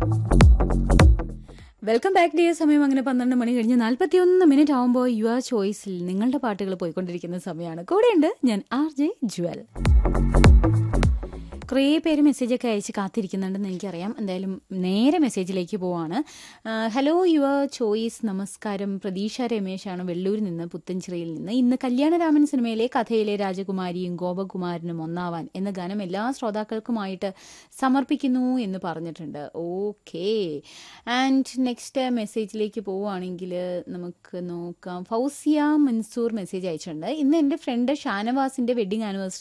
welcome back dear സമയം അങ്ങനെ പന്ത്രണ്ട് മണി കഴിഞ്ഞ് നാൽപ്പത്തിയൊന്ന് മിനിറ്റ് ആവുമ്പോൾ യുവർ ചോയ്സിൽ നിങ്ങളുടെ പാട്ടുകൾ പോയിക്കൊണ്ടിരിക്കുന്ന സമയമാണ് കൂടെയുണ്ട് ഞാൻ ആർ ജെ ജ്വൽ കുറേ പേര് മെസ്സേജൊക്കെ അയച്ച് കാത്തിരിക്കുന്നുണ്ടെന്ന് എനിക്കറിയാം എന്തായാലും നേരെ മെസ്സേജിലേക്ക് പോവാണ് ഹലോ യുവർ ചോയ്സ് നമസ്കാരം പ്രതീക്ഷ രമേശാണ് വെള്ളൂരിൽ നിന്ന് പുത്തൻചിറയിൽ നിന്ന് ഇന്ന് കല്യാണരാമൻ സിനിമയിലെ കഥയിലെ രാജകുമാരിയും ഗോപകുമാരനും ഒന്നാവാൻ എന്ന ഗാനം എല്ലാ ശ്രോതാക്കൾക്കുമായിട്ട് സമർപ്പിക്കുന്നു എന്ന് പറഞ്ഞിട്ടുണ്ട് ഓക്കേ ആൻഡ് നെക്സ്റ്റ് മെസ്സേജിലേക്ക് പോവുകയാണെങ്കിൽ നമുക്ക് നോക്കാം ഫൗസിയ മൻസൂർ മെസ്സേജ് അയച്ചിട്ടുണ്ട് ഇന്ന് എൻ്റെ ഫ്രണ്ട് ഷാനവാസിൻ്റെ വെഡിങ് ആനിവേഴ്സറി